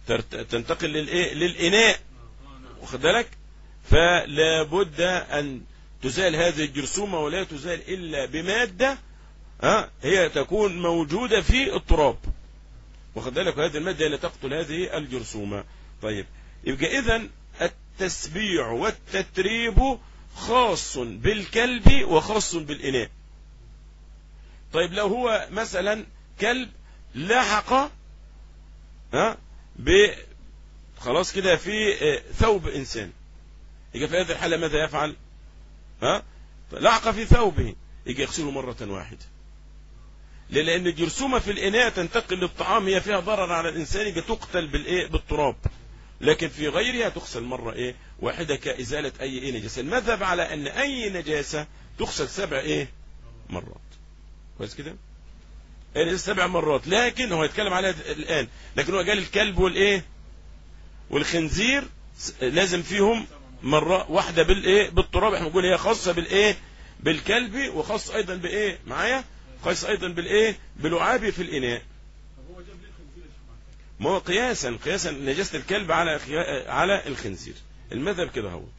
ترت- تنتقل للايه للاناء اه اه نعم واخد بالك فلا بد ان تزال هذه الجرثومه ولا تزال الا بماده ها هي تكون موجوده في التراب واخد بالك وهذه الماده اللي تقتل هذه الجرثومه طيب يبقى اذا التسبيع والتتريب خاص بالكلب وخاص بالاناء طيب لو هو مثلا كلب لحق ها ب خلاص كده في آه، ثوب انسان يبقى في هذه الحاله ماذا يفعل ها لحق في ثوبه يجي يغسله مره واحده ليه؟ لان الجرثومه في الاناء تنتقل للطعام هي فيها ضرر على الانسان يجي تقتل بالايه بالتراب لكن في غيرها تغسل مره ايه واحده كازاله اي ايه نجاسه المذهب على ان اي نجاسه تغسل سبع ايه مرات كويس كده يعني سبع مرات لكن هو يتكلم عليها الان لكن هو قال الكلب والايه والخنزير س- لازم فيهم مرة واحدة بالايه بالتراب احنا بنقول هي خاصة بالايه بالكلب وخاصة ايضا بايه معايا خاصة ايضا بالايه بلعاب في الاناء طب هو جاب ليه الخنزير يا شيخ معتز؟ ما هو قياسا قياسا نجاسة الكلب على خيا- على الخنزير المذهب كده هو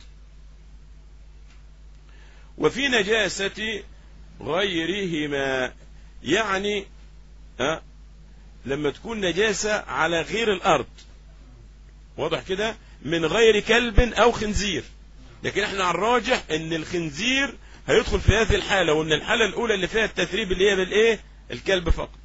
وفي نجاسة غيرهما يعني ها لما تكون نجاسة على غير الأرض واضح كده من غير كلب أو خنزير لكن احنا على الراجح ان الخنزير هيدخل في هذه الحالة وان الحالة الأولى اللي فيها التثريب اللي هي بالايه الكلب فقط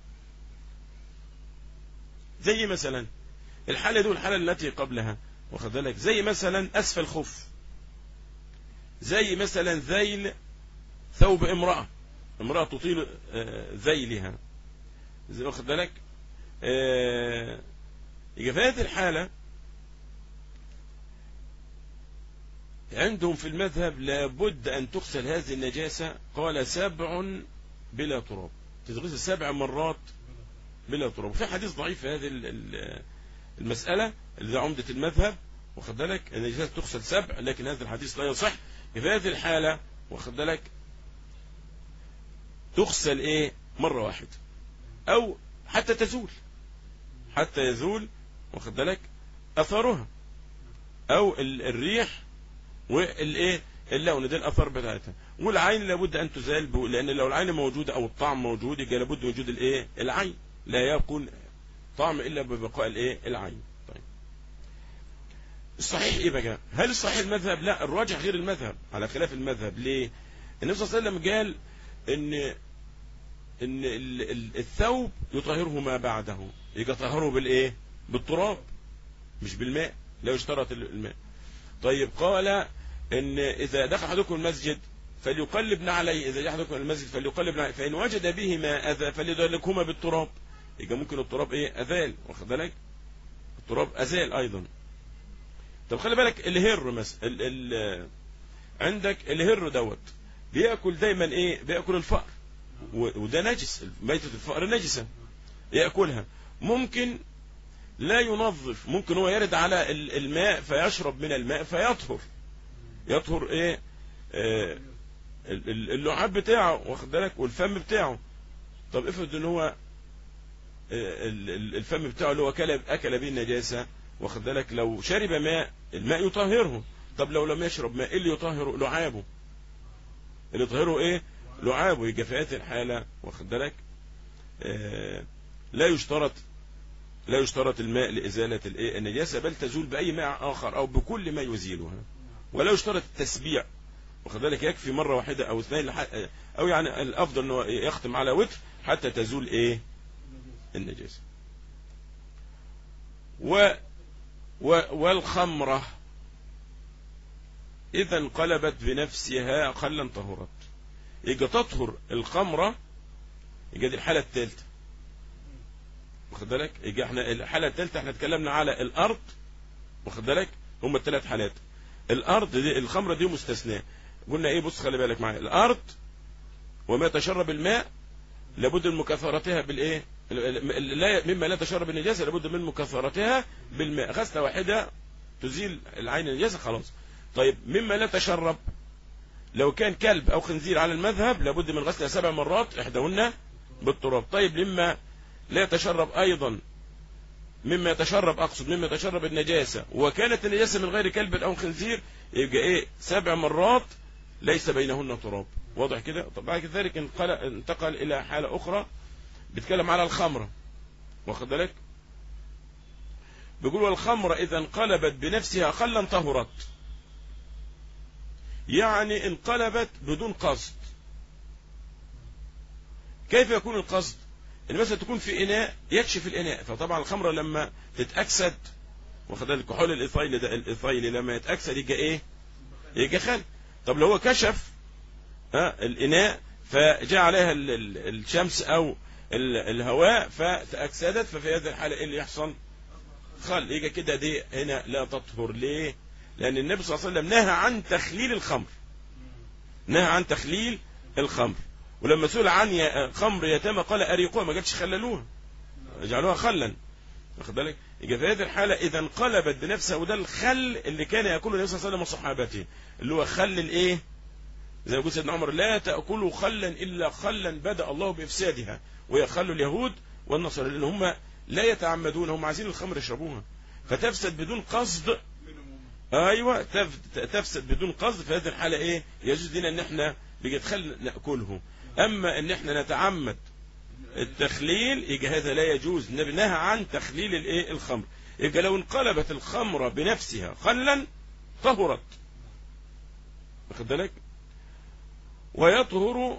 زي مثلا الحالة دي والحالة التي قبلها واخد بالك زي مثلا أسفل الخف زي مثلا ذيل ثوب امرأة امرأة تطيل آه، ذيلها زي واخد بالك آه، يبقى في هذه الحالة عندهم في المذهب لابد أن تغسل هذه النجاسة قال سبع بلا تراب تتغسل سبع مرات بلا تراب وفي حديث ضعيف في هذه ال- ال- المسألة اللي ده عمدة المذهب واخد بالك ان النجاسة تغسل سبع لكن هذا الحديث لا يصح في هذه الحالة واخد بالك تغسل ايه مرة واحدة او حتى تزول حتى يزول واخد بالك اثرها او ال- الريح والايه اللون ده الاثار بتاعتها والعين لابد ان تزال ب- لان لو العين موجوده او الطعم موجود يبقى لابد وجود الايه العين لا يكون طعم الا ببقاء الايه العين طيب الصحيح ايه بقى هل الصحيح المذهب لا الراجح غير المذهب على خلاف المذهب ليه النبي صلى الله عليه وسلم قال ان ان ال- ال- الثوب يطهره ما بعده يبقى طهره بالايه بالتراب مش بالماء لا يشترط الماء طيب قال ان اذا دخل احدكم المسجد فليقلب عليه اذا جاء احدكم المسجد فليقلب عليه فان وجد بهما اذى فليدلكهما بالتراب يبقى ممكن التراب ايه اذال واخد بالك التراب ازال ايضا طب خلي بالك الهر مثلا ال ال عندك الهر دوت بياكل دايما ايه بياكل الفأر و- وده نجس ميتة الفأر نجسة ياكلها ممكن لا ينظف ممكن هو يرد على ال- الماء فيشرب من الماء فيطهر يطهر ايه آه ال- ال- اللعاب بتاعه واخد بالك والفم بتاعه طب افرض ان هو آه، ال- ال- الفم بتاعه اللي هو اكل اكل به النجاسه واخد بالك لو شرب ماء الماء يطهره طب لو لم يشرب ماء ايه اللي يطهره لعابه اللي يطهره ايه لعابه يبقى في هذه الحاله واخد بالك آه، لا يشترط لا يشترط الماء لإزالة الإيه؟ النجاسة بل تزول بأي ماء آخر أو بكل ما يزيلها ولا يشترط التسبيع واخد بالك يكفي مرة واحدة أو اثنين لح- أو يعني الأفضل أنه يختم على وتر حتى تزول إيه النجاسة و و والخمرة إذا انقلبت بنفسها خلا طهرت يجي تطهر الخمرة يجي دي الحالة الثالثة واخد بالك يجي احنا الحالة الثالثة احنا اتكلمنا على الأرض واخد بالك هم الثلاث حالات الأرض دي الخمرة دي مستثناة قلنا ايه بص خلي بالك معايا الأرض وما تشرب الماء لابد من مكاثرتها بالايه ال- ال- لا مما لا تشرب النجاسة لابد من مكاثرتها بالماء غسلة واحدة تزيل العين النجاسة خلاص طيب مما لا تشرب لو كان كلب او خنزير على المذهب لابد من غسلها سبع مرات احداهن بالتراب طيب لما لا يتشرب ايضا مما يتشرب اقصد مما يتشرب النجاسه وكانت النجاسه من غير كلب او خنزير يبقى ايه سبع مرات ليس بينهن تراب واضح كده طب بعد ذلك انقل- انتقل الى حاله اخرى بيتكلم على الخمره واخد بالك بيقول والخمر اذا انقلبت بنفسها خلا طهرت يعني انقلبت بدون قصد كيف يكون القصد ان مثلا تكون في اناء يكشف الاناء فطبعا الخمره لما تتاكسد واخد بالك كحول الايثايل ده الايثايل لما يتاكسد يبقى ايه يبقى خل طب لو هو كشف ها الاناء فجاء عليها ال- ال- الشمس او ال- الهواء فتاكسدت ففي هذه الحاله ايه اللي يحصل خل يبقى كده دي هنا لا تطهر ليه لان النبي صلى الله عليه وسلم نهى عن تخليل الخمر نهى عن تخليل الخمر ولما سئل عن ي- خمر يتامى قال اريقوها ما قالش خللوها اجعلوها خلا واخد بالك يبقى في هذه الحاله اذا انقلبت بنفسها وده الخل اللي كان ياكله النبي صلى الله عليه وسلم وصحابته اللي هو خل الايه زي ما يقول سيدنا عمر لا تاكلوا خلا الا خلا بدا الله بافسادها وهي خل اليهود والنصارى لان هم لا يتعمدون هم عايزين الخمر يشربوها فتفسد بدون قصد ايوه تف- تفسد بدون قصد في هذه الحاله ايه يجوز لنا ان احنا بيتخل ناكله اما ان احنا نتعمد التخليل يبقى هذا لا يجوز النبي نهى عن تخليل الايه الخمر يبقى لو انقلبت الخمر بنفسها خلا طهرت واخد بالك ويطهر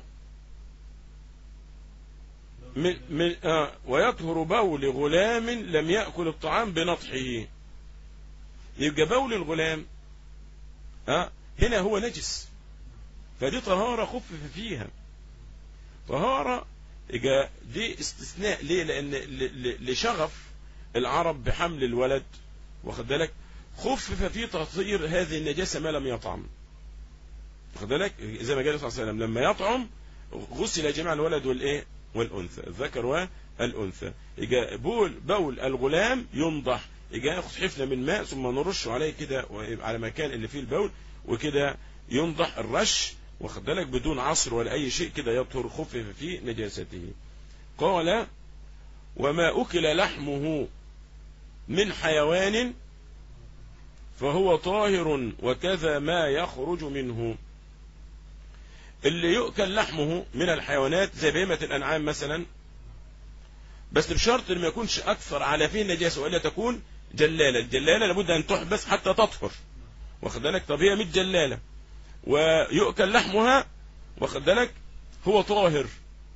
من من آه ويطهر بول غلام لم يأكل الطعام بنطحه يبقى بول الغلام آه هنا هو نجس فدي طهارة خفف فيها طهارة يبقى دي استثناء ليه لأن ل- ل- لشغف العرب بحمل الولد واخد بالك خفف في تطهير هذه النجاسة ما لم يطعم واخد بالك زي ما قال صلى الله عليه وسلم لما يطعم غسل جميع الولد والايه والانثى الذكر والانثى يجي بول بول الغلام ينضح يجي ياخد حفنه من ماء ثم نرشه عليه كده ويبقى على مكان اللي فيه البول وكده ينضح الرش واخد بالك بدون عصر ولا اي شيء كده يطهر خفف في نجاسته قال وما اكل لحمه من حيوان فهو طاهر وكذا ما يخرج منه اللي يؤكل لحمه من الحيوانات زي بهيمة الأنعام مثلا بس بشرط ان ما يكونش أكثر على فيه النجاسة وإلا تكون جلالة الجلالة لابد أن تحبس حتى تطهر واخد بالك طب هي 100 جلالة ويؤكل لحمها واخد بالك هو طاهر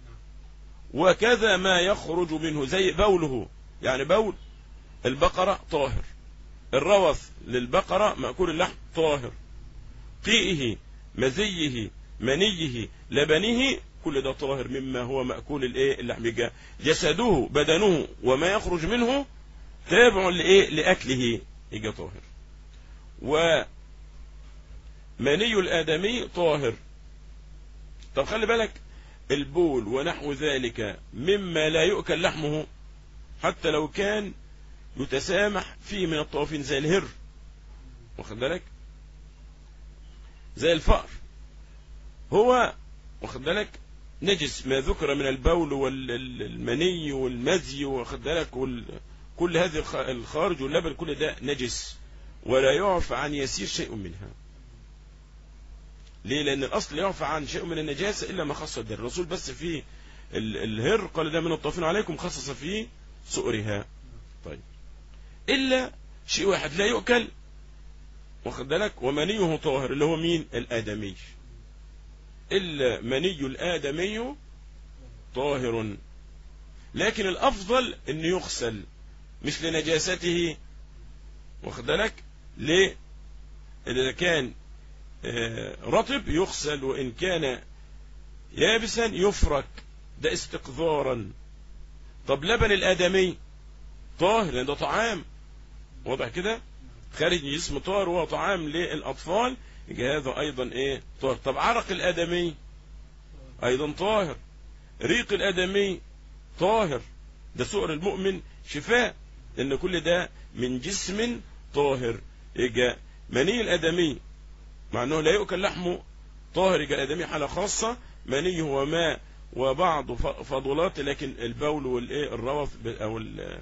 وكذا ما يخرج منه زي بوله يعني بول البقرة طاهر الروث للبقرة مأكول اللحم طاهر قيئه مزيه منيه لبنه كل ده طاهر مما هو مأكول الايه اللحم يبقى جسده بدنه وما يخرج منه تابع لايه لاكله يبقى طاهر ومني الادمي طاهر طب خلي بالك البول ونحو ذلك مما لا يؤكل لحمه حتى لو كان يتسامح فيه من الطوافين زي الهر واخد بالك زي الفأر هو واخد بالك نجس ما ذكر من البول والمني والمزي واخد بالك وال... كل هذه الخ- الخارج واللبن كل ده نجس ولا يعفى عن يسير شيء منها ليه لان الاصل يعفى عن شيء من النجاسه الا ما خص الدر الرسول بس في ال- الهر قال ده من الطافين عليكم خصص فيه سؤرها طيب الا شيء واحد لا يؤكل واخد بالك ومنيه طاهر اللي هو مين الادمي إلا مني الآدمي طاهر لكن الأفضل أن يغسل مش لنجاسته واخد بالك ليه إذا كان آه، رطب يغسل وإن كان يابسا يفرك ده استقذارا طب لبن الآدمي طاهر لأن ده طعام واضح كده خارج جسم طاهر وهو طعام للأطفال يبقى هذا أيضا إيه طاهر طب عرق الآدمي أيضا طاهر ريق الآدمي طاهر ده سؤر المؤمن شفاء لأن كل ده من جسم طاهر يبقى مني الآدمي مع أنه لا يؤكل لحمه طاهر يبقى الآدمي حالة خاصة مني هو ماء وبعض ف- فضلات لكن البول والإيه الروث ب- أو ال-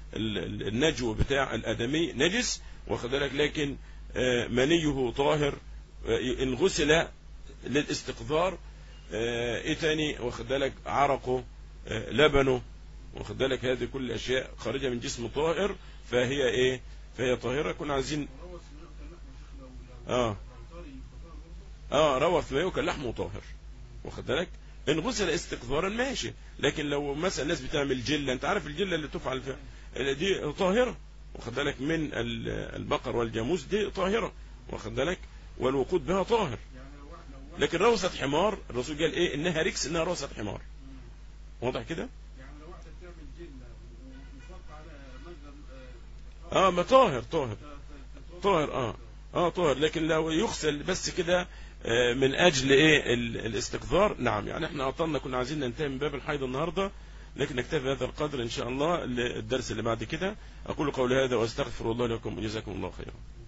ال- ال- النجو بتاع الادمي نجس واخد بالك لكن آه، منيه طاهر آه، ان غسل للاستقذار آه، ايه تاني واخد بالك عرقه آه، لبنه واخد بالك هذه كل اشياء خارجه من جسم طاهر فهي ايه فهي طاهره كنا عايزين وروث ما يؤكل لحمه يا شيخ لو لو اه لو طري يبقى طاهر برضه اه روث ما يؤكل لحمه طاهر واخد بالك ان غسل استقذارا ماشي لكن لو مثلا الناس بتعمل جله انت عارف الجله اللي تفعل في دي طاهره واخد بالك من ال- البقر والجاموس دي طاهره واخد بالك والوقود بها طاهر يعني لو واحد لو واحد لكن روثة حمار الرسول قال ايه انها ركس انها روثة حمار مم. واضح كده يعني لو واحده بتعمل جله وفق على مجرى اه ما طاهر طاهر طاهر اه اه طاهر لكن لو يغسل بس كده آه، من اجل ايه ال- الاستقذار نعم يعني احنا اعطلنا كنا عايزين ننتهي من باب الحيض النهارده لكن نكتفي بهذا القدر ان شاء الله للدرس اللي بعد كده اقول قولي هذا واستغفر الله لكم وجزاكم الله خيرا